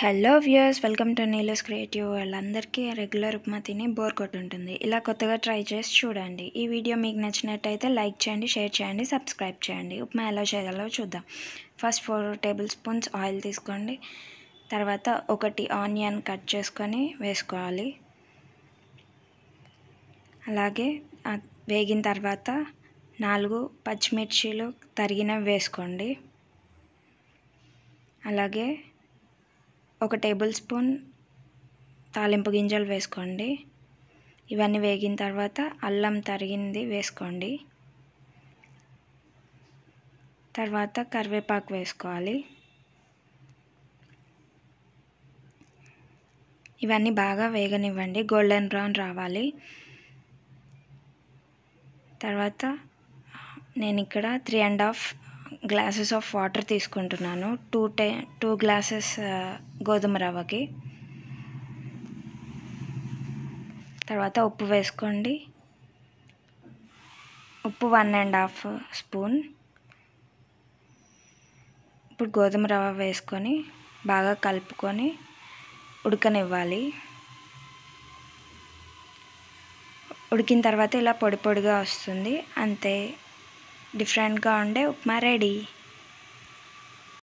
hello viewers welcome to Neelas creative వాళ్ళందరికీ regular upma తిని bore కొట్టుంటుంది ఇలా కొత్తగా ట్రై చేసి చూడండి ఈ వీడియో మీకు నచ్చినట్టయితే లైక్ చేయండి షేర్ చేయండి సబ్స్క్రైబ్ చేయండి ఉప్మా ఎలా చేయాలో చూద్దాం first four table spoons oil తీసుకోండి తర్వాత ఒకటి ఆనియన్ కట్ చేసుకొని వేసుకోవాలి అలాగే ఆ వేగిన తర్వాత నాలుగు పచ్చిమిర్చీలు తరిగినవి వేసుకోండి అలాగే ఒక టేబుల్ స్పూన్ తాలింపు గింజలు వేసుకోండి ఇవన్నీ వేగిన తర్వాత అల్లం తరిగింది వేసుకోండి తర్వాత కరివేపాకు వేసుకోవాలి ఇవన్నీ బాగా వేగనివ్వండి గోల్డెన్ బ్రౌన్ రావాలి తర్వాత నేను ఇక్కడ three and half glasses of water తీసుకుంటున్నాను టూ టే టూ గ్లాసెస్ గోధుమ రవ్వకి తర్వాత ఉప్పు వేసుకోండి ఉప్పు వన్ అండ్ హాఫ్ స్పూన్ ఇప్పుడు గోధుమ రవ్వ వేసుకొని బాగా కలుపుకొని ఉడకనివ్వాలి ఉడికిన తర్వాత ఇలా పొడి పొడిగా వస్తుంది అంతే డిఫరెంట్గా ఉండే ఉప్మా రెడీ